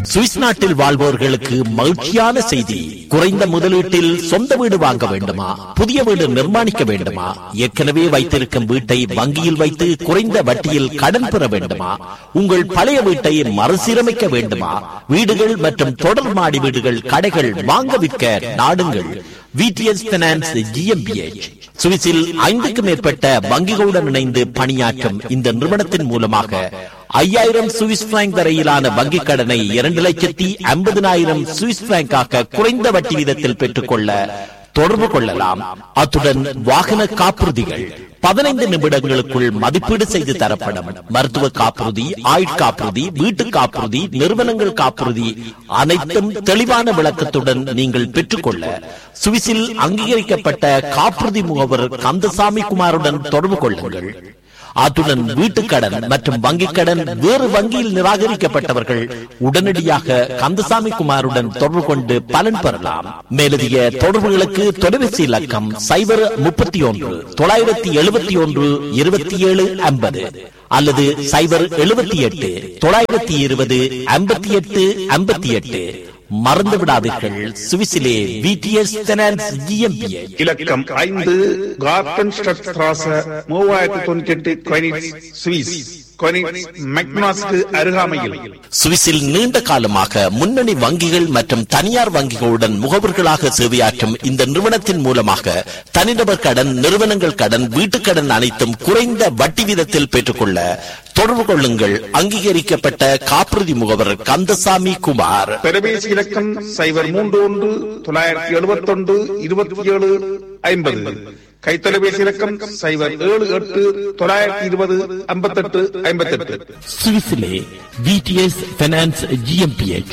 Swiss நாட்டில் வாழ்வோர்களுக்கு மகிழ்ச்சியான செய்தி குறைந்த முதலீட்டில் சொந்த வீடு வாங்க வேண்டுமா புதிய வீடு நிர்மாணிக்க வேண்டுமா ஏற்கனவே வைத்திருக்கும் வீட்டை வங்கியில் வைத்து குறைந்த வட்டியில் கடன் பெற வேண்டுமா உங்கள் பழைய வீட்டை மறுசீரமைக்க வேண்டுமா வீடுகள் மற்றும் தொடர் மாடி வீடுகள் கடைகள் வாங்க விற்க நாடுங்கள் விடிஎஸ் பினான்ஸ் ஜிஎம்பிஎச் சுவிஸில் ஐந்துக்கும் மேற்பட்ட வங்கிகளுடன் இணைந்து பணியாற்றும் இந்த நிறுவனத்தின் மூலமாக ஐயாயிரம் சுவிஸ் பிராங்க் வரையிலான வங்கிக் கடனை இரண்டு லட்சத்தி ஐம்பதினாயிரம் சுவிஸ் பிராங்காக குறைந்த வட்டி வீதத்தில் பெற்றுக்கொள்ள தொடர்பு கொள்ளலாம் அத்துடன் வாகன காப்புறுதிகள் பதினைந்து நிமிடங்களுக்குள் மதிப்பீடு செய்து தரப்படும் மருத்துவ காப்புறுதி ஆயுட்காப்புறுதி வீட்டு காப்புறுதி நிறுவனங்கள் காப்புறுதி அனைத்தும் தெளிவான விளக்கத்துடன் நீங்கள் பெற்றுக்கொள்ள சுவிஸில் அங்கீகரிக்கப்பட்ட காப்புறுதி முகவர் கந்தசாமி குமாருடன் தொடர்பு கொள்ளுங்கள் அத்துடன் வீட்டுக்கடன் மற்றும் வங்கிக் கடன் வேறு வங்கியில் நிராகரிக்கப்பட்டவர்கள் உடனடியாக கந்தசாமி குமாருடன் தொடர்பு கொண்டு பலன் பெறலாம் மேலதிக தொடர்புகளுக்கு தொலைபேசி இலக்கம் சைபர் முப்பத்தி ஒன்று தொள்ளாயிரத்தி எழுபத்தி ஒன்று இருபத்தி ஏழு ஐம்பது அல்லது சைபர் எழுபத்தி எட்டு தொள்ளாயிரத்தி இருபது ஐம்பத்தி எட்டு ஐம்பத்தி எட்டு மறந்து விடாதீர்கள் சுவிசிலே விடிஎஸ் ஃபைனான்ஸ் ஜிஎம்பிஏ இலக்கம் ஐந்து கார்டன் ஸ்ட்ராச மூவாயிரத்தி தொண்ணூத்தி எட்டு கொயினிட்ஸ் சுவிஸ் கொயினிட்ஸ் மெக்னாஸ்க்கு அருகாமையில் சுவிஸில் நீண்ட காலமாக முன்னணி வங்கிகள் மற்றும் தனியார் வங்கிகளுடன் முகவர்களாக சேவையாற்றும் இந்த நிறுவனத்தின் மூலமாக தனிநபர் கடன் நிறுவனங்கள் கடன் வீட்டுக் கடன் அனைத்தும் குறைந்த வட்டி வீதத்தில் பெற்றுக்கொள்ள தொடர்பு கொள்ளுங்கள் அங்கீகரிக்கப்பட்ட காப்புறுதி முகவர் கந்தசாமி குமார் தொலைபேசி இலக்கம் சைபர் மூன்று ஒன்று தொள்ளாயிரத்தி எழுபத்தி ஒன்று இருபத்தி ஏழு ஐம்பது கைத்தொலைபேசி இலக்கம் சைபர் ஏழு எட்டு தொள்ளாயிரத்தி இருபது ஐம்பத்தெட்டு ஐம்பத்தெட்டு சுவிஸிலே விடிஎஸ் ஃபைனான்ஸ் ஜிஎம்பிஎச்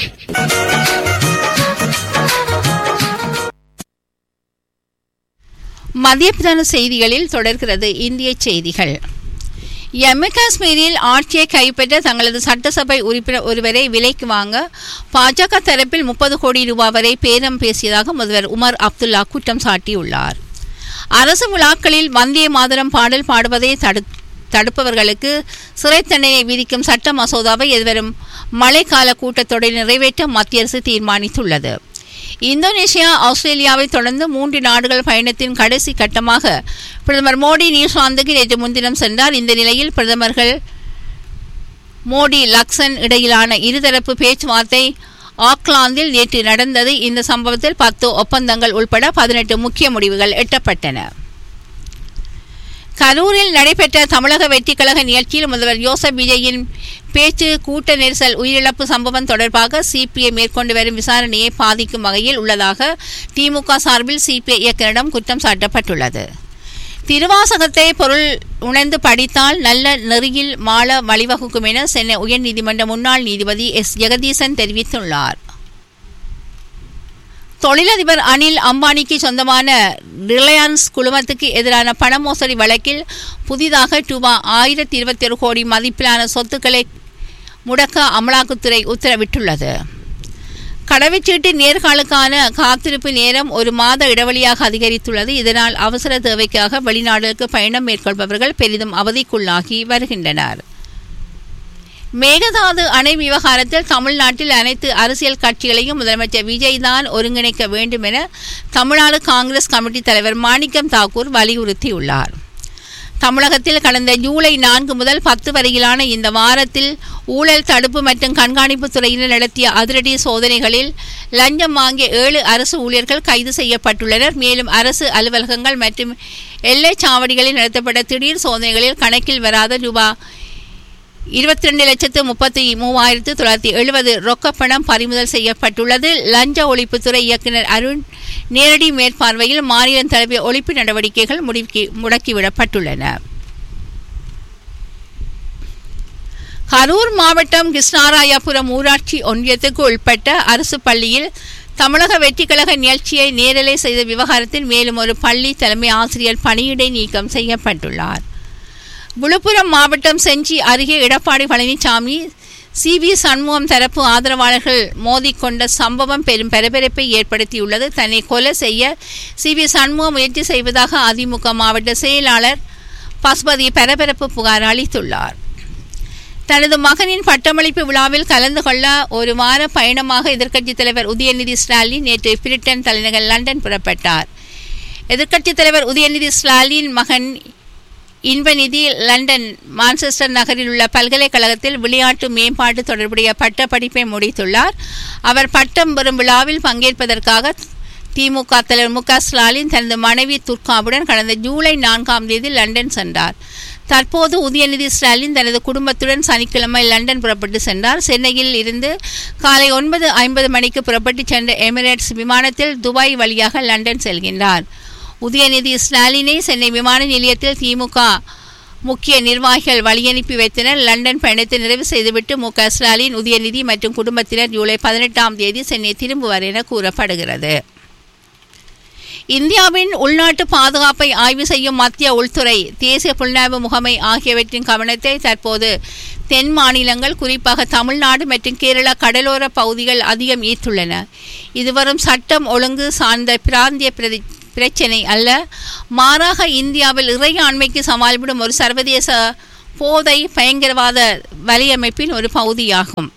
மத்திய பிரதான செய்திகளில் தொடர்கிறது இந்திய செய்திகள் ஜம்மு காஷ்மீரில் ஆட்சியை கைப்பற்ற தங்களது சட்டசபை உறுப்பினர் ஒருவரை விலைக்கு வாங்க பாஜக தரப்பில் முப்பது கோடி ரூபாய் வரை பேரம் பேசியதாக முதல்வர் உமர் அப்துல்லா குற்றம் சாட்டியுள்ளார் அரசு விழாக்களில் வந்தே மாதரம் பாடல் பாடுவதை தடு தடுப்பவர்களுக்கு சிறை தண்டனை விதிக்கும் சட்ட மசோதாவை எதிர்வரும் மழைக்கால கூட்டத்தொடரில் நிறைவேற்ற மத்திய அரசு தீர்மானித்துள்ளது இந்தோனேஷியா ஆஸ்திரேலியாவை தொடர்ந்து மூன்று நாடுகள் பயணத்தின் கடைசி கட்டமாக பிரதமர் மோடி நியூசிலாந்துக்கு நேற்று முன்தினம் சென்றார் இந்த நிலையில் பிரதமர்கள் மோடி லக்சன் இடையிலான இருதரப்பு பேச்சுவார்த்தை ஆக்லாந்தில் நேற்று நடந்தது இந்த சம்பவத்தில் பத்து ஒப்பந்தங்கள் உட்பட பதினெட்டு முக்கிய முடிவுகள் எட்டப்பட்டன கரூரில் நடைபெற்ற தமிழக வெற்றிக்கழக நிகழ்ச்சியில் முதல்வர் யோசப் விஜயின் பேச்சு கூட்ட நெரிசல் உயிரிழப்பு சம்பவம் தொடர்பாக சிபிஐ மேற்கொண்டு வரும் விசாரணையை பாதிக்கும் வகையில் உள்ளதாக திமுக சார்பில் சிபிஐ இயக்குநரிடம் குற்றம் சாட்டப்பட்டுள்ளது திருவாசகத்தை பொருள் உணர்ந்து படித்தால் நல்ல நெறியில் மாள வழிவகுக்கும் என சென்னை உயர்நீதிமன்ற முன்னாள் நீதிபதி எஸ் ஜெகதீசன் தெரிவித்துள்ளார் தொழிலதிபர் அனில் அம்பானிக்கு சொந்தமான ரிலையன்ஸ் குழுமத்துக்கு எதிரான பண மோசடி வழக்கில் புதிதாக ரூபா ஆயிரத்தி இருபத்தி ஒரு கோடி மதிப்பிலான சொத்துக்களை முடக்க அமலாக்கத்துறை உத்தரவிட்டுள்ளது கடவுச்சீட்டு நேர்காலுக்கான காத்திருப்பு நேரம் ஒரு மாத இடைவெளியாக அதிகரித்துள்ளது இதனால் அவசர தேவைக்காக வெளிநாடுகளுக்கு பயணம் மேற்கொள்பவர்கள் பெரிதும் அவதிக்குள்ளாகி வருகின்றனர் மேகதாது அணை விவகாரத்தில் தமிழ்நாட்டில் அனைத்து அரசியல் கட்சிகளையும் முதலமைச்சர் விஜய் தான் ஒருங்கிணைக்க வேண்டும் என தமிழ்நாடு காங்கிரஸ் கமிட்டி தலைவர் மாணிக்கம் தாக்கூர் வலியுறுத்தியுள்ளார் தமிழகத்தில் கடந்த ஜூலை நான்கு முதல் பத்து வரையிலான இந்த வாரத்தில் ஊழல் தடுப்பு மற்றும் கண்காணிப்பு துறையினர் நடத்திய அதிரடி சோதனைகளில் லஞ்சம் வாங்கிய ஏழு அரசு ஊழியர்கள் கைது செய்யப்பட்டுள்ளனர் மேலும் அரசு அலுவலகங்கள் மற்றும் எல்லைச் சாவடிகளில் நடத்தப்பட்ட திடீர் சோதனைகளில் கணக்கில் வராத ரூபாய் இருபத்தி ரெண்டு லட்சத்து முப்பத்தி மூவாயிரத்து தொள்ளாயிரத்தி எழுபது ரொக்கப்பணம் பறிமுதல் செய்யப்பட்டுள்ளது லஞ்ச ஒழிப்புத்துறை இயக்குநர் அருண் நேரடி மேற்பார்வையில் மாநிலம் தழுவிய ஒழிப்பு நடவடிக்கைகள் முடுக்கி முடக்கிவிடப்பட்டுள்ளன கரூர் மாவட்டம் கிருஷ்ணாராயபுரம் ஊராட்சி ஒன்றியத்துக்கு உட்பட்ட அரசு பள்ளியில் தமிழக வெற்றிக்கழக நிகழ்ச்சியை நேரலை செய்த விவகாரத்தில் மேலும் ஒரு பள்ளி தலைமை ஆசிரியர் பணியிடை நீக்கம் செய்யப்பட்டுள்ளார் விழுப்புரம் மாவட்டம் செஞ்சி அருகே எடப்பாடி பழனிசாமி சி வி சண்முகம் தரப்பு ஆதரவாளர்கள் மோதிக்கொண்ட சம்பவம் பெரும் பரபரப்பை ஏற்படுத்தியுள்ளது தன்னை கொலை செய்ய சி வி சண்முகம் முயற்சி செய்வதாக அதிமுக மாவட்ட செயலாளர் பசுபதி பரபரப்பு புகார் அளித்துள்ளார் தனது மகனின் பட்டமளிப்பு விழாவில் கலந்து கொள்ள ஒரு வார பயணமாக எதிர்க்கட்சித் தலைவர் உதயநிதி ஸ்டாலின் நேற்று பிரிட்டன் தலைநகர் லண்டன் புறப்பட்டார் எதிர்க்கட்சித் தலைவர் உதயநிதி ஸ்டாலின் மகன் இன்பநிதி லண்டன் மான்செஸ்டர் நகரில் உள்ள பல்கலைக்கழகத்தில் விளையாட்டு மேம்பாட்டு தொடர்புடைய பட்ட படிப்பை முடித்துள்ளார் அவர் பட்டம் பெறும் விழாவில் பங்கேற்பதற்காக திமுக தலைவர் மு க ஸ்டாலின் தனது மனைவி துர்காவுடன் கடந்த ஜூலை நான்காம் தேதி லண்டன் சென்றார் தற்போது உதயநிதி ஸ்டாலின் தனது குடும்பத்துடன் சனிக்கிழமை லண்டன் புறப்பட்டு சென்றார் சென்னையில் இருந்து காலை ஒன்பது ஐம்பது மணிக்கு புறப்பட்டு சென்ற எமிரேட்ஸ் விமானத்தில் துபாய் வழியாக லண்டன் செல்கின்றார் உதயநிதி ஸ்டாலினை சென்னை விமான நிலையத்தில் திமுக முக்கிய நிர்வாகிகள் வழியனுப்பி வைத்தனர் லண்டன் பயணத்தை நிறைவு செய்துவிட்டு மு க ஸ்டாலின் உதயநிதி மற்றும் குடும்பத்தினர் ஜூலை பதினெட்டாம் தேதி சென்னை திரும்புவார் என கூறப்படுகிறது இந்தியாவின் உள்நாட்டு பாதுகாப்பை ஆய்வு செய்யும் மத்திய உள்துறை தேசிய புலனாய்வு முகமை ஆகியவற்றின் கவனத்தை தற்போது தென் மாநிலங்கள் குறிப்பாக தமிழ்நாடு மற்றும் கேரளா கடலோர பகுதிகள் அதிகம் ஈர்த்துள்ளன இதுவரும் சட்டம் ஒழுங்கு சார்ந்த பிராந்திய பிரதி பிரச்சினை அல்ல மாறாக இந்தியாவில் இறையாண்மைக்கு சமாளிவிடும் ஒரு சர்வதேச போதை பயங்கரவாத வலையமைப்பின் ஒரு பகுதியாகும்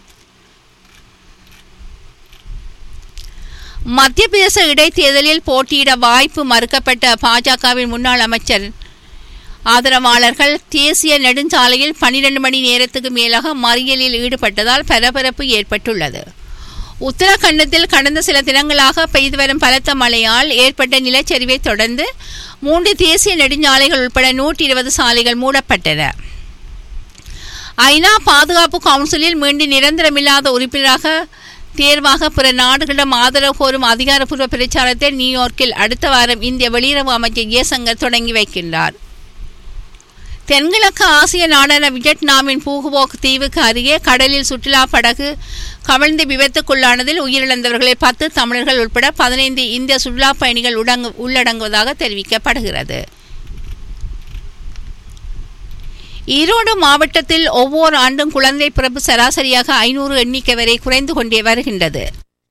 மத்திய பிரதேச இடைத்தேர்தலில் போட்டியிட வாய்ப்பு மறுக்கப்பட்ட பாஜகவின் முன்னாள் அமைச்சர் ஆதரவாளர்கள் தேசிய நெடுஞ்சாலையில் பனிரெண்டு மணி நேரத்துக்கு மேலாக மறியலில் ஈடுபட்டதால் பரபரப்பு ஏற்பட்டுள்ளது உத்தரகண்டத்தில் கடந்த சில தினங்களாக பெய்து வரும் பலத்த மழையால் ஏற்பட்ட நிலச்சரிவை தொடர்ந்து மூன்று தேசிய நெடுஞ்சாலைகள் உட்பட நூற்றி இருபது சாலைகள் மூடப்பட்டன ஐநா பாதுகாப்பு கவுன்சிலில் மீண்டும் நிரந்தரமில்லாத உறுப்பினராக தேர்வாக பிற நாடுகளிடம் ஆதரவு கோரும் அதிகாரப்பூர்வ பிரச்சாரத்தை நியூயார்க்கில் அடுத்த வாரம் இந்திய வெளியுறவு அமைச்சர் ஜெய்சங்கர் தொடங்கி வைக்கின்றார் தென்கிழக்கு ஆசிய நாடான வியட்நாமின் பூகுவோக் தீவுக்கு அருகே கடலில் சுற்றுலா படகு கவிழ்ந்து விபத்துக்குள்ளானதில் உயிரிழந்தவர்களில் பத்து தமிழர்கள் உட்பட பதினைந்து இந்திய சுற்றுலா பயணிகள் உடங்கு உள்ளடங்குவதாக தெரிவிக்கப்படுகிறது ஈரோடு மாவட்டத்தில் ஒவ்வொரு ஆண்டும் குழந்தை பிறப்பு சராசரியாக ஐநூறு எண்ணிக்கை வரை குறைந்து கொண்டே வருகின்றது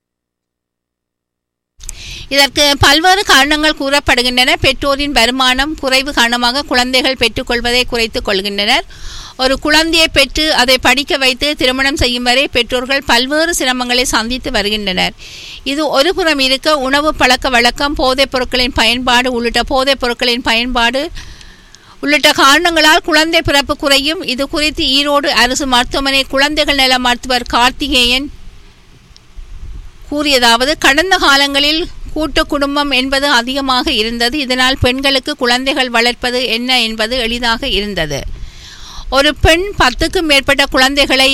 இதற்கு பல்வேறு காரணங்கள் கூறப்படுகின்றன பெற்றோரின் வருமானம் குறைவு காரணமாக குழந்தைகள் பெற்றுக்கொள்வதை குறைத்துக் கொள்கின்றனர் ஒரு குழந்தையை பெற்று அதை படிக்க வைத்து திருமணம் செய்யும் வரை பெற்றோர்கள் பல்வேறு சிரமங்களை சந்தித்து வருகின்றனர் இது ஒரு புறம் இருக்க உணவு பழக்க வழக்கம் போதைப் பொருட்களின் பயன்பாடு உள்ளிட்ட போதைப் பொருட்களின் பயன்பாடு உள்ளிட்ட காரணங்களால் குழந்தை பிறப்பு குறையும் இது குறித்து ஈரோடு அரசு மருத்துவமனை குழந்தைகள் நல மருத்துவர் கார்த்திகேயன் கூறியதாவது கடந்த காலங்களில் கூட்டு குடும்பம் என்பது அதிகமாக இருந்தது இதனால் பெண்களுக்கு குழந்தைகள் வளர்ப்பது என்ன என்பது எளிதாக இருந்தது ஒரு பெண் பத்துக்கும் மேற்பட்ட குழந்தைகளை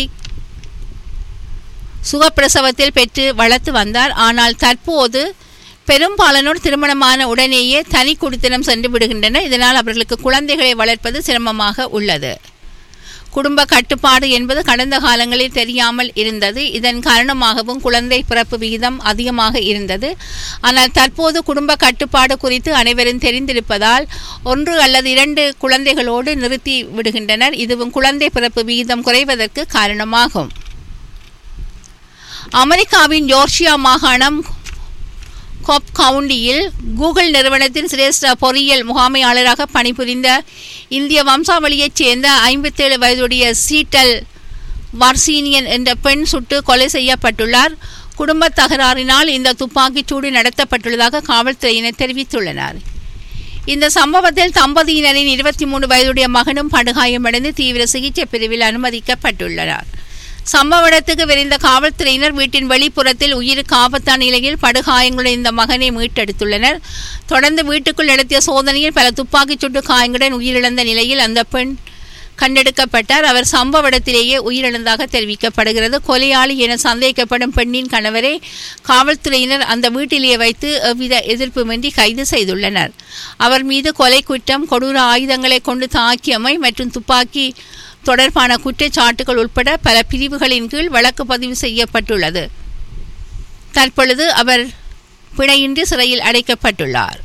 சுகப்பிரசவத்தில் பெற்று வளர்த்து வந்தார் ஆனால் தற்போது பெரும்பாலானோர் திருமணமான உடனேயே தனி குடித்தனம் சென்று விடுகின்றனர் இதனால் அவர்களுக்கு குழந்தைகளை வளர்ப்பது சிரமமாக உள்ளது குடும்ப கட்டுப்பாடு என்பது கடந்த காலங்களில் தெரியாமல் இருந்தது இதன் காரணமாகவும் குழந்தை பிறப்பு விகிதம் அதிகமாக இருந்தது ஆனால் தற்போது குடும்ப கட்டுப்பாடு குறித்து அனைவரும் தெரிந்திருப்பதால் ஒன்று அல்லது இரண்டு குழந்தைகளோடு நிறுத்தி விடுகின்றனர் இதுவும் குழந்தை பிறப்பு விகிதம் குறைவதற்கு காரணமாகும் அமெரிக்காவின் ஜோர்ஜியா மாகாணம் கொப் கவுண்டியில் கூகுள் நிறுவனத்தின் சிரேஷ்ட பொறியியல் முகாமையாளராக பணிபுரிந்த இந்திய வம்சாவளியைச் சேர்ந்த ஐம்பத்தேழு வயதுடைய சீட்டல் வர்சீனியன் என்ற பெண் சுட்டு கொலை செய்யப்பட்டுள்ளார் குடும்ப தகராறினால் இந்த துப்பாக்கிச் சூடு நடத்தப்பட்டுள்ளதாக காவல்துறையினர் தெரிவித்துள்ளனர் இந்த சம்பவத்தில் தம்பதியினரின் இருபத்தி மூணு வயதுடைய மகனும் படுகாயமடைந்து தீவிர சிகிச்சை பிரிவில் அனுமதிக்கப்பட்டுள்ளனர் சம்பவ இடத்துக்கு விரைந்த காவல்துறையினர் வீட்டின் வெளிப்புறத்தில் உயிருக்கு ஆபத்தான நிலையில் படுகாயங்களுடன் இந்த மகனை மீட்டெடுத்துள்ளனர் தொடர்ந்து வீட்டுக்குள் நடத்திய சோதனையில் பல துப்பாக்கிச் சூட்டு காயங்களுடன் உயிரிழந்த நிலையில் அந்த பெண் கண்டெடுக்கப்பட்டார் அவர் சம்பவ இடத்திலேயே உயிரிழந்ததாக தெரிவிக்கப்படுகிறது கொலையாளி என சந்தேகிக்கப்படும் பெண்ணின் கணவரை காவல்துறையினர் அந்த வீட்டிலேயே வைத்து எவ்வித எதிர்ப்புமின்றி கைது செய்துள்ளனர் அவர் மீது கொலை குற்றம் கொடூர ஆயுதங்களை கொண்டு தாக்கியமை மற்றும் துப்பாக்கி தொடர்பான குற்றச்சாட்டுகள் உட்பட பல பிரிவுகளின் கீழ் வழக்கு பதிவு செய்யப்பட்டுள்ளது தற்பொழுது அவர் பிணையின்றி சிறையில் அடைக்கப்பட்டுள்ளார்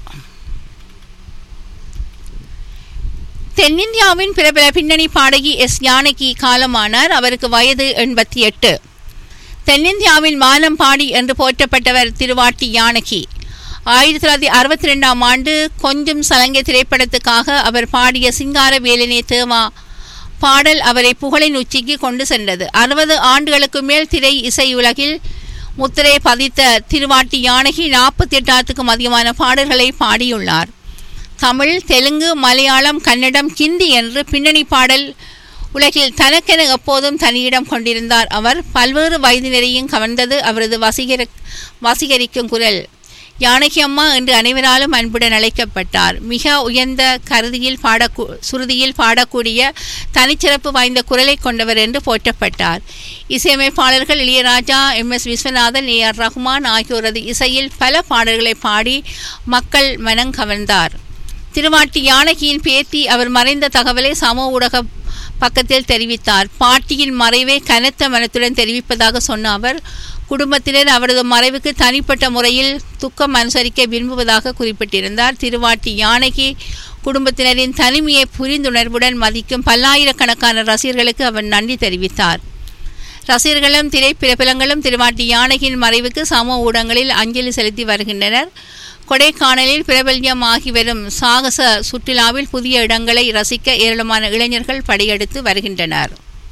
தென்னிந்தியாவின் பிரபல பின்னணி பாடகி எஸ் ஜானகி காலமானார் அவருக்கு வயது எண்பத்தி எட்டு தென்னிந்தியாவின் வானம் பாடி என்று போற்றப்பட்டவர் திருவாட்டி யானகி ஆயிரத்தி தொள்ளாயிரத்தி அறுபத்தி ரெண்டாம் ஆண்டு கொஞ்சம் சலங்கை திரைப்படத்துக்காக அவர் பாடிய சிங்கார வேலனே தேவா பாடல் அவரை புகழின் உச்சிக்கு கொண்டு சென்றது அறுபது ஆண்டுகளுக்கு மேல் திரை இசையுலகில் முத்திரை பதித்த திருவாட்டி யானகி நாற்பத்தி எட்டாயிரத்துக்கும் அதிகமான பாடல்களை பாடியுள்ளார் தமிழ் தெலுங்கு மலையாளம் கன்னடம் ஹிந்தி என்று பின்னணி பாடல் உலகில் தனக்கென எப்போதும் தனியிடம் கொண்டிருந்தார் அவர் பல்வேறு வயதினரையும் கவர்ந்தது அவரது வசீகர வசீகரிக்கும் குரல் யானகி அம்மா என்று அனைவராலும் அன்புடன் அழைக்கப்பட்டார் மிக உயர்ந்த கருதியில் பாடக்கூ சுருதியில் பாடக்கூடிய தனிச்சிறப்பு வாய்ந்த குரலை கொண்டவர் என்று போற்றப்பட்டார் இசையமைப்பாளர்கள் Ilaiyaraaja M S Viswanathan A R Rahman ஆகியோரது இசையில் பல பாடல்களை பாடி மக்கள் மனம் கவர்ந்தார் திருவாட்டி யானகியின் பேத்தி அவர் மறைந்த தகவலை சமூக ஊடக பக்கத்தில் தெரிவித்தார் பாட்டியின் மறைவை கனத்த மனத்துடன் தெரிவிப்பதாக சொன்ன அவர் குடும்பத்தினர் அவரது மறைவுக்கு தனிப்பட்ட முறையில் துக்கம் அனுசரிக்க விரும்புவதாக குறிப்பிட்டிருந்தார் திருவாட்டி யானகி குடும்பத்தினரின் தனிமையை புரிந்துணர்வுடன் மதிக்கும் பல்லாயிரக்கணக்கான ரசிகர்களுக்கு அவர் நன்றி தெரிவித்தார் ரசிகர்களும் திரைப்பிரபலங்களும் திருவாட்டி யானகியின் மறைவுக்கு சமூக ஊடகங்களில் அஞ்சலி செலுத்தி வருகின்றனர் கொடைக்கானலில் பிரபல்யம் ஆகி வரும் சாகச சுற்றுலாவில் புதிய இடங்களை ரசிக்க ஏராளமான இளைஞர்கள் படையெடுத்து வருகின்றனர்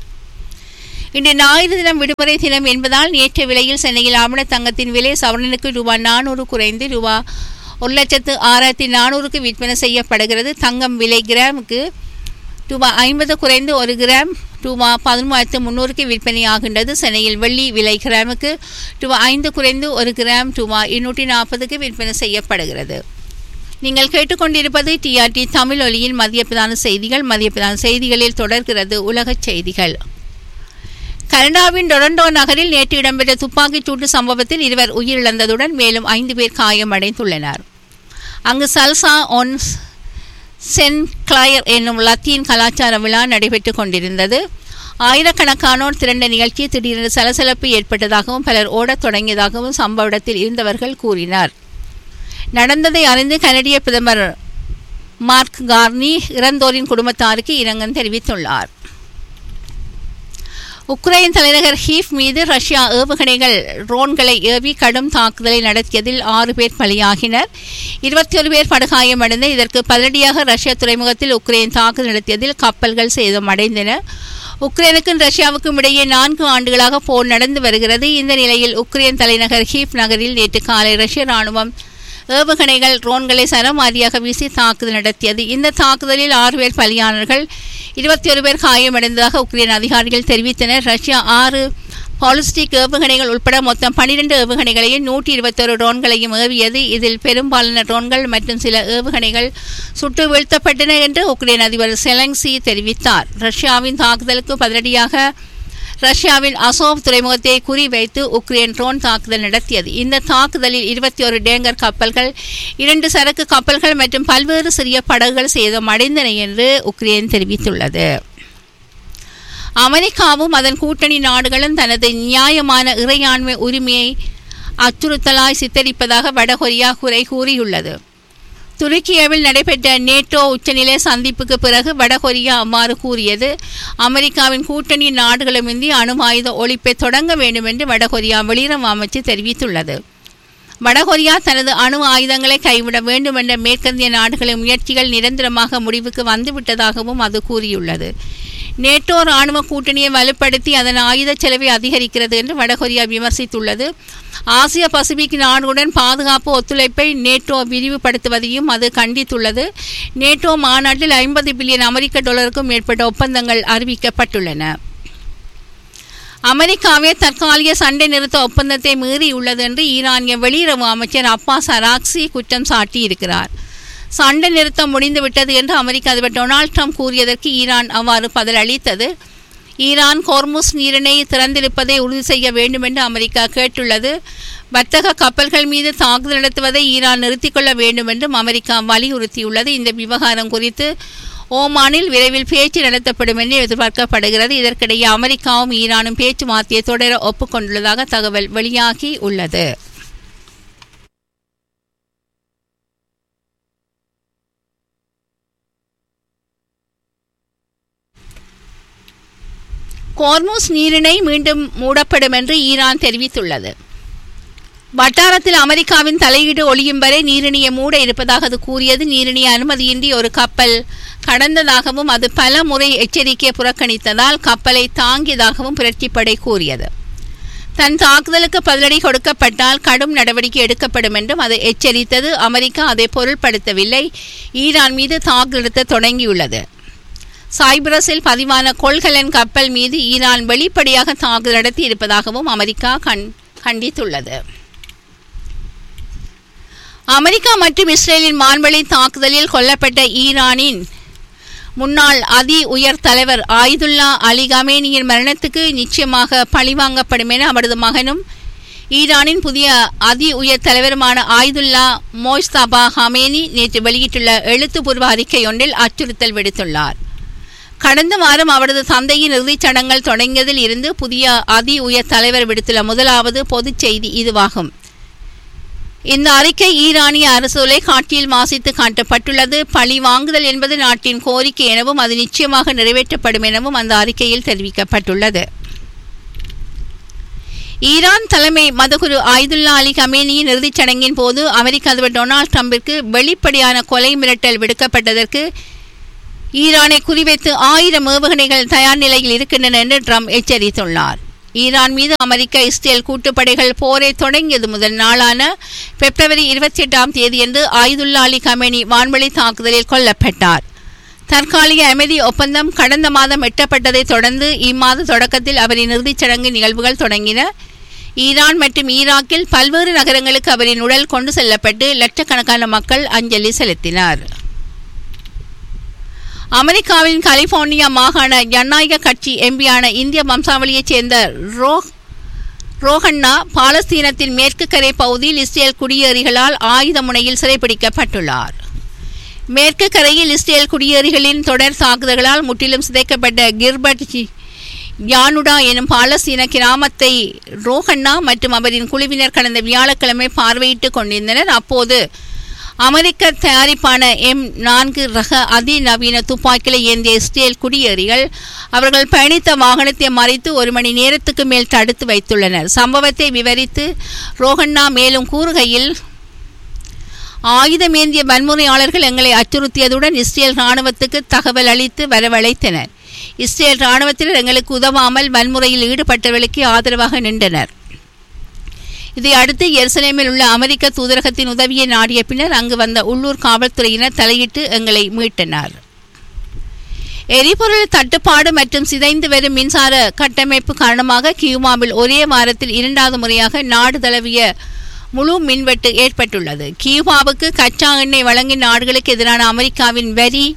இன்று ஞாயிறு தினம் விடுமுறை தினம் என்பதால் நேற்று விலையில் சென்னையில் ஆவண தங்கத்தின் விலை சவரனுக்கு ரூபாய் நானூறு குறைந்து ரூபாய் ஒரு லட்சத்து ஆறாயிரத்தி நானூறுக்கு விற்பனை செய்யப்படுகிறது தங்கம் விலை கிராமுக்கு ரூபாய் ஐம்பது குறைந்து ஒரு கிராம் ரூபாய் பதிமூவாயிரத்து முந்நூறுக்கு விற்பனையாகின்றது சென்னையில் வெள்ளி விலை கிராமுக்கு ரூபாய் ஐந்து குறைந்து ஒரு கிராம் ரூபாய் இருநூற்றி நாற்பதுக்கு விற்பனை செய்யப்படுகிறது நீங்கள் கேட்டுக்கொண்டிருப்பது டிஆர்டி தமிழ் ஒலியின் மதிய பிரதான செய்திகள் மதிய பிரதான செய்திகளில் தொடர்கிறது உலகச் செய்திகள் கனடாவின் டொரண்டோ நகரில் நேற்று இடம்பெற்ற துப்பாக்கிச் சூட்டு சம்பவத்தில் இருவர் உயிரிழந்ததுடன் மேலும் ஐந்து பேர் காயமடைந்துள்ளனர் அங்கு சல்சா ஒன் சென் கிளயர் என்னும் லத்தீன் கலாச்சார விழா நடைபெற்றுக் கொண்டிருந்தது ஆயிரக்கணக்கானோர் திரண்ட நிகழ்ச்சி திடீரென சலசலப்பு ஏற்பட்டதாகவும் பலர் ஓடத் தொடங்கியதாகவும் சம்பவ இடத்தில் இருந்தவர்கள் கூறினார் நடந்ததை அறிந்து கனடிய பிரதமர் மார்க் கார்னி இறந்தோரின் குடும்பத்தாருக்கு இரங்கல் தெரிவித்துள்ளார் உக்ரைன் தலைநகர் ஹீஃப் மீது ரஷ்யா ஏவுகணைகள் ட்ரோன்களை ஏவி கடும் தாக்குதலை நடத்தியதில் ஆறு பேர் பலியாகினர் இருபத்தி ஒரு பேர் படுகாயமடைந்த இதற்கு பதிலடியாக ரஷ்யா துறைமுகத்தில் உக்ரைன் தாக்குதல் நடத்தியதில் கப்பல்கள் சேதமடைந்தன உக்ரைனுக்கும் ரஷ்யாவுக்கும் இடையே நான்கு ஆண்டுகளாக போர் நடந்து வருகிறது இந்த நிலையில் உக்ரைன் தலைநகர் ஹீஃப் நகரில் நேற்று காலை ரஷ்ய ராணுவம் ஏவுகணைகள் ட்ரோன்களை சரமாரியாக வீசி தாக்குதல் நடத்தியது இந்த தாக்குதலில் ஆறு பேர் பலியானர்கள் இருபத்தி ஒரு பேர் காயமடைந்ததாக உக்ரைன் அதிகாரிகள் தெரிவித்தனர் ரஷ்யா ஆறு பாலிஸ்டிக் ஏவுகணைகள் உட்பட மொத்தம் பனிரெண்டு ஏவுகணைகளையும் நூற்றி இருபத்தொரு ட்ரோன்களையும் ஏவியது இதில் பெரும்பாலான ட்ரோன்கள் மற்றும் சில ஏவுகணைகள் சுட்டு வீழ்த்தப்பட்டன என்று உக்ரைன் அதிபர் செலங்சி தெரிவித்தார் ரஷ்யாவின் தாக்குதலுக்கு பதிலடியாக ரஷ்யாவின் அசோவ் துறைமுகத்தை குறிவைத்து உக்ரைன் ட்ரோன் தாக்குதல் நடத்தியது இந்த தாக்குதலில் இருபத்தி ஒரு டேங்கர் கப்பல்கள் இரண்டு சரக்கு கப்பல்கள் மற்றும் பல்வேறு சிறிய படகுகள் சேதமடைந்தன என்று உக்ரைன் தெரிவித்துள்ளது அமெரிக்காவும் அதன் கூட்டணி நாடுகளும் தனது நியாயமான இறையாண்மை உரிமையை அச்சுறுத்தலாய் சித்தரிப்பதாக வடகொரியா குறை கூறியுள்ளது துருக்கியாவில் நடைபெற்ற நேட்டோ உச்சநிலை சந்திப்புக்கு பிறகு வடகொரியா அவ்வாறு கூறியது அமெரிக்காவின் கூட்டணி நாடுகளுமின்றி அணு ஆயுத ஒழிப்பை தொடங்க வேண்டும் என்று வடகொரியா வெளியுறவு அமைச்சு தெரிவித்துள்ளது வடகொரியா தனது அணு ஆயுதங்களை கைவிட வேண்டும் என்ற மேற்கத்திய நாடுகளின் முயற்சிகள் நிரந்தரமாக முடிவுக்கு வந்துவிட்டதாகவும் அது கூறியுள்ளது நேட்டோ ராணுவ கூட்டணியை வலுப்படுத்தி அதன் ஆயுத செலவை அதிகரிக்கிறது என்று வடகொரியா விமர்சித்துள்ளது ஆசிய பசிபிக் நாடுடன் பாதுகாப்பு ஒத்துழைப்பை நேட்டோ விரிவுபடுத்துவதையும் அது கண்டித்துள்ளது நேட்டோ மாநாட்டில் ஐம்பது பில்லியன் அமெரிக்க டாலருக்கும் மேற்பட்ட ஒப்பந்தங்கள் அறிவிக்கப்பட்டுள்ளன அமெரிக்காவே தற்காலிக சண்டை நிறுத்த ஒப்பந்தத்தை மீறியுள்ளது என்று ஈரானிய வெளியுறவு அமைச்சர் அப்பாஸ் அராக்சி குற்றம் சாட்டியிருக்கிறார் சண்டை நிறுத்தம் முடிந்துவிட்டது என்று அமெரிக்க அதிபர் டொனால்ட் ட்ரம்ப் கூறியதற்கு ஈரான் அவ்வாறு பதிலளித்தது ஈரான் ஹோர்முஸ் நீரிணை திறந்திருப்பதை உறுதி செய்ய வேண்டும் என்று அமெரிக்கா கேட்டுள்ளது வர்த்தக கப்பல்கள் மீது தாக்குதல் நடத்துவதை ஈரான் நிறுத்திக் கொள்ள வேண்டும் என்றும் அமெரிக்கா வலியுறுத்தியுள்ளது இந்த விவகாரம் குறித்து ஓமானில் விரைவில் பேச்சு நடத்தப்படும் என்று எதிர்பார்க்கப்படுகிறது இதற்கிடையே அமெரிக்காவும் ஈரானும் பேச்சுவார்த்தையை தொடர ஒப்புக்கொண்டுள்ளதாக தகவல் வெளியாகி உள்ளது கோர்முஸ் நீரிணை மீண்டும் மூடப்படும் என்று ஈரான் தெரிவித்துள்ளது வட்டாரத்தில் அமெரிக்காவின் தலையீடு ஒளியும் வரை நீரிணியை மூட இருப்பதாக அது கூறியது நீரிணிய அனுமதியின்றி ஒரு கப்பல் கடந்ததாகவும் அது பல முறை எச்சரிக்கையை புறக்கணித்ததால் கப்பலை தாங்கியதாகவும் புரட்சிப்படை கூறியது தன் தாக்குதலுக்கு பதிலடி கொடுக்கப்பட்டால் கடும் நடவடிக்கை எடுக்கப்படும் என்றும் அது எச்சரித்தது அமெரிக்கா அதை பொருள்படுத்தவில்லை ஈரான் மீது தாக்குதல் தொடங்கியுள்ளது சைப்ரஸில் பதிவான கொள்கலன் கப்பல் மீது ஈரான் வெளிப்படையாக தாக்குதல் நடத்தி இருப்பதாகவும் அமெரிக்கா கண் கண்டித்துள்ளது அமெரிக்கா மற்றும் இஸ்ரேலின் வான்வழி தாக்குதலில் கொல்லப்பட்ட ஈரானின் முன்னாள் அதி உயர் தலைவர் ஆயுதுல்லா அலி கமேனியின் மரணத்துக்கு நிச்சயமாக பழிவாங்கப்படும் என அவரது மகனும் ஈரானின் புதிய அதி உயர் தலைவருமான ஆயுதுல்லா மோஸ்தாபா ஹமேனி நேற்று வெளியிட்டுள்ள எழுத்துப்பூர்வ அறிக்கை ஒன்றில் அச்சுறுத்தல் விடுத்துள்ளார் கடந்த வாரம் அவரது தந்தையின் இறுதிச் சடங்குகள் தொடங்கியதில் இருந்து புதிய அதி உயர் தலைவர் விடுத்துள்ள முதலாவது பொதுச் செய்தி இதுவாகும் இந்த அறிக்கை ஈரானிய அரசு காட்சியில் வாசித்து காட்டப்பட்டுள்ளது பழி வாங்குதல் என்பது நாட்டின் கோரிக்கை எனவும் அது நிச்சயமாக நிறைவேற்றப்படும் எனவும் அந்த அறிக்கையில் தெரிவிக்கப்பட்டுள்ளது ஈரான் தலைமை மதகுரு ஆயுதுல்லா அலி கமேனியின் இறுதிச் சடங்கின் போது அமெரிக்க அதிபர் டொனால்ட் ட்ரம்பிற்கு வெளிப்படையான கொலை மிரட்டல் விடுக்கப்பட்டதற்கு ஈரானை குறிவைத்து ஆயிரம் ஏவுகணைகள் தயார் நிலையில் இருக்கின்றன என்று ட்ரம்ப் எச்சரித்துள்ளார் ஈரான் மீது அமெரிக்க இஸ்ரேல் கூட்டுப்படைகள் போரை தொடங்கியது முதல் நாளான பிப்ரவரி இருபத்தி எட்டாம் தேதியன்று ஆயுதுல்லா அலி கமேனி வான்வழி தாக்குதலில் கொல்லப்பட்டார் தற்காலிக அமைதி ஒப்பந்தம் கடந்த மாதம் எட்டப்பட்டதை தொடர்ந்து இம்மாத தொடக்கத்தில் அவரின் இறுதிச் சடங்கு நிகழ்வுகள் தொடங்கின ஈரான் மற்றும் ஈராக்கில் பல்வேறு நகரங்களுக்கு அவரின் உடல் கொண்டு செல்லப்பட்டு லட்சக்கணக்கான மக்கள் அஞ்சலி செலுத்தினர் அமெரிக்காவின் கலிபோர்னியா மாகாண ஜனநாயக கட்சி எம்பியான இந்திய வம்சாவளியைச் சேர்ந்த ரோ ரோஹண்ணா பாலஸ்தீனத்தின் மேற்கு கரை பகுதியில் இஸ்ரேல் குடியேறிகளால் ஆயுத முனையில் சிறைப்பிடிக்கப்பட்டுள்ளார் மேற்கு கரையில் இஸ்ரேல் குடியேறிகளின் தொடர் தாக்குதல்களால் முற்றிலும் சிதைக்கப்பட்ட கிர்பட் யானுடா எனும் பாலஸ்தீன கிராமத்தை ரோஹண்ணா மற்றும் அவரின் குழுவினர் கடந்த வியாழக்கிழமை பார்வையிட்டுக் கொண்டிருந்தனர் அப்போது அமெரிக்க தயாரிப்பான எம் நான்கு ரக அதிநவீன துப்பாக்கிகளை ஏந்திய இஸ்ரேல் குடியேறிகள் அவர்கள் பயணித்த வாகனத்தை மறைத்து ஒரு மணி நேரத்துக்கு மேல் தடுத்து வைத்துள்ளனர் சம்பவத்தை விவரித்து ரோஹண்ணா மேலும் கூறுகையில் ஆயுதமேந்திய வன்முறையாளர்கள் எங்களை அச்சுறுத்தியதுடன் இஸ்ரேல் இராணுவத்துக்கு தகவல் அளித்து வரவழைத்தனர் இஸ்ரேல் இராணுவத்தினர் எங்களுக்கு உதவாமல் வன்முறையில் ஈடுபட்டவர்களுக்கு ஆதரவாக நின்றனர் இதை அடுத்து எருசலேமில் உள்ள அமெரிக்க தூதரகத்தின் உதவியை நாடிய பின்னர் அங்கு வந்த உள்ளூர் காவல்துறையினர் தலையிட்டு எங்களை மீட்டனர் எரிபொருள் தட்டுப்பாடு மற்றும் சிதைந்து வரும் மின்சார கட்டமைப்பு காரணமாக கியூமாவில் ஒரே வாரத்தில் இரண்டாவது முறையாக நாடு தழுவிய முழு மின்வெட்டு ஏற்பட்டுள்ளது கியூபாவுக்கு கச்சா எண்ணெய் வழங்கிய நாடுகளுக்கு எதிரான அமெரிக்காவின் வரி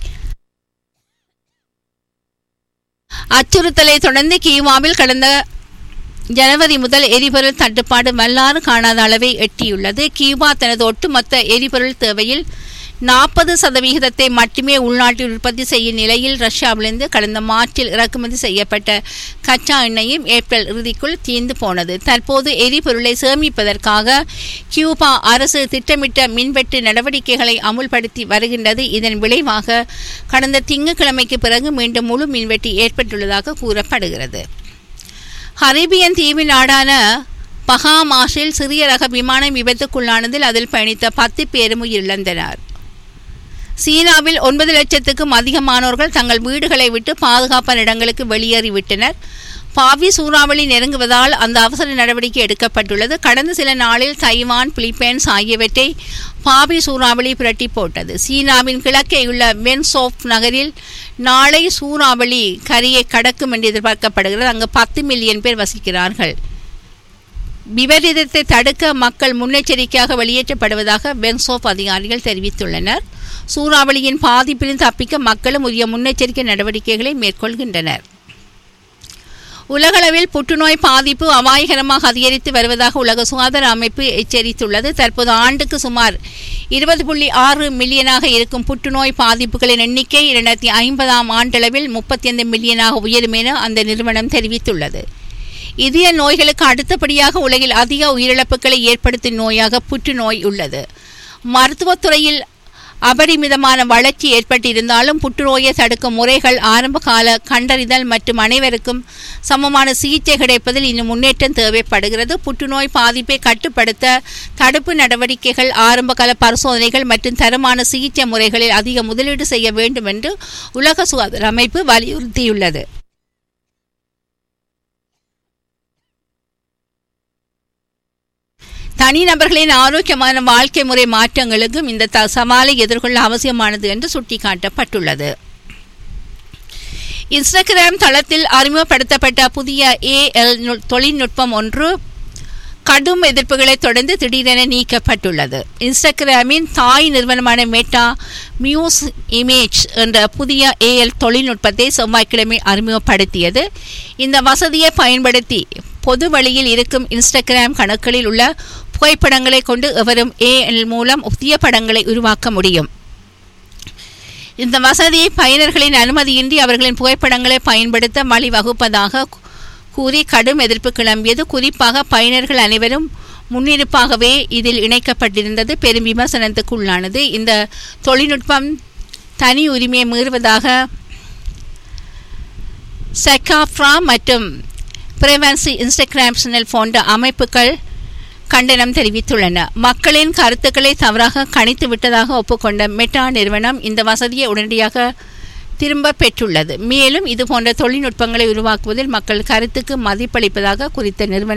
அச்சுறுத்தலை தொடர்ந்து கியூமாவில் கடந்த ஜனவரி முதல் எரிபொருள் தட்டுப்பாடு வரலாறு காணாத அளவை எட்டியுள்ளது கியூபா தனது ஒட்டுமொத்த எரிபொருள் தேவையில் நாற்பது சதவிகிதத்தை மட்டுமே உள்நாட்டில் உற்பத்தி செய்யும் நிலையில் ரஷ்யாவிலிருந்து கடந்த மார்ச்சில் இறக்குமதி செய்யப்பட்ட கச்சா எண்ணெயும் ஏப்ரல் இறுதிக்குள் தீர்ந்து போனது தற்போது எரிபொருளை சேமிப்பதற்காக கியூபா அரசு திட்டமிட்ட மின்வெட்டு நடவடிக்கைகளை அமுல்படுத்தி வருகின்றது இதன் விளைவாக கடந்த திங்கட்கிழமைக்கு பிறகு மீண்டும் முழு மின்வெட்டு ஏற்பட்டுள்ளதாக கூறப்படுகிறது ஹரீபியன் தீவு நாடான பஹாமாஸில் சிறிய ரக விமானம் விபத்துக்குள்ளானதில் அதில் பயணித்த பத்து பேரும் உயிரிழந்தனர் சீனாவில் ஒன்பது லட்சத்துக்கும் அதிகமானோர்கள் தங்கள் வீடுகளை விட்டு பாதுகாப்பான இடங்களுக்கு வெளியேறிவிட்டனர் பாவி சூறாவளி நெருங்குவதால் அந்த அவசர நடவடிக்கை எடுக்கப்பட்டுள்ளது கடந்த சில நாளில் தைவான் பிலிப்பைன்ஸ் ஆகியவற்றை பாவி சூறாவளி புரட்டி போட்டது சீனாவின் கிழக்கேயுள்ள வென்சோப் நகரில் நாளை சூறாவளி கரையை கடக்கும் என்று எதிர்பார்க்கப்படுகிறது அங்கு பத்து மில்லியன் பேர் வசிக்கிறார்கள் விபரீதத்தை தடுக்க மக்கள் முன்னெச்சரிக்கையாக வெளியேற்றப்படுவதாக பென்சோப் அதிகாரிகள் தெரிவித்துள்ளனர் சூறாவளியின் பாதிப்பில் தப்பிக்க மக்களும் உரிய முன்னெச்சரிக்கை நடவடிக்கைகளை மேற்கொள்கின்றனர் உலகளவில் புற்றுநோய் பாதிப்பு அபாயகரமாக அதிகரித்து வருவதாக உலக சுகாதார அமைப்பு எச்சரித்துள்ளது தற்போது ஆண்டுக்கு சுமார் இருபது புள்ளி ஆறு மில்லியனாக இருக்கும் புற்றுநோய் பாதிப்புகளின் எண்ணிக்கை இரண்டாயிரத்தி ஐம்பதாம் ஆண்டளவில் முப்பத்தி ஐந்து மில்லியனாக உயரும் என அந்த நிறுவனம் தெரிவித்துள்ளது இதய நோய்களுக்கு அடுத்தபடியாக உலகில் அதிக உயிரிழப்புகளை ஏற்படுத்தும் நோயாக புற்றுநோய் உள்ளது மருத்துவத்துறையில் அபரிமிதமான வளர்ச்சி ஏற்பட்டிருந்தாலும் புற்றுநோயை தடுக்கும் முறைகள் ஆரம்ப கால கண்டறிதல் மற்றும் அனைவருக்கும் சமமான சிகிச்சை கிடைப்பதில் இன்னும் முன்னேற்றம் தேவைப்படுகிறது புற்றுநோய் பாதிப்பை கட்டுப்படுத்த தடுப்பு நடவடிக்கைகள் ஆரம்பகால பரிசோதனைகள் மற்றும் தரமான சிகிச்சை முறைகளில் அதிக முதலீடு செய்ய வேண்டும் என்று உலக சுகாதார அமைப்பு வலியுறுத்தியுள்ளது தனிநபர்களின் ஆரோக்கியமான வாழ்க்கை முறை மாற்றங்களுக்கும் இந்த த சவாலை எதிர்கொள்ள அவசியமானது என்று சுட்டிக்காட்டப்பட்டுள்ளது இன்ஸ்டாகிராம் தளத்தில் அறிமுகப்படுத்தப்பட்ட புதிய ஏஎல் தொழில்நுட்பம் ஒன்று கடும் எதிர்ப்புகளை தொடர்ந்து திடீரென நீக்கப்பட்டுள்ளது இன்ஸ்டாகிராமின் தாய் நிறுவனமான மெட்டா மியூஸ் இமேஜ் என்ற புதிய ஏஎல் தொழில்நுட்பத்தை செவ்வாய்க்கிழமை அறிமுகப்படுத்தியது இந்த வசதியை பயன்படுத்தி பொது வழியில் இருக்கும் இன்ஸ்டாகிராம் கணக்குகளில் உள்ள புகைப்படங்களை கொண்டு எவரும் ஏஎல் மூலம் புதிய படங்களை உருவாக்க முடியும் இந்த வசதி பயனர்களின் அனுமதியின்றி அவர்களின் புகைப்படங்களை பயன்படுத்த வழிவகுப்பதாக கூறி கடும் எதிர்ப்பு கிளம்பியது குறிப்பாக பயனர்கள் அனைவரும் முன்னிருப்பாகவே இதில் இணைக்கப்பட்டிருந்தது பெரும் விமர்சனத்துக்குள்ளானது இந்த தொழில்நுட்பம் தனி உரிமையை மீறுவதாக செக்காஃப்ரா மற்றும் பிரெவன்சி இன்ஸ்டாகிராம் சேனல் போன்ற அமைப்புகள் கண்டனம் தெரிவித்துள்ளன மக்களின் கருத்துக்களை தவறாக கணித்து விட்டதாக ஒப்புக்கொண்ட மெட்டா நிறுவனம் இந்த வசதியை உடனடியாக திரும்ப பெற்றுள்ளது மேலும் இதுபோன்ற தொழில்நுட்பங்களை உருவாக்குவதில் மக்கள் கருத்துக்கு மதிப்பளிப்பதாக குறித்த நிறுவனம்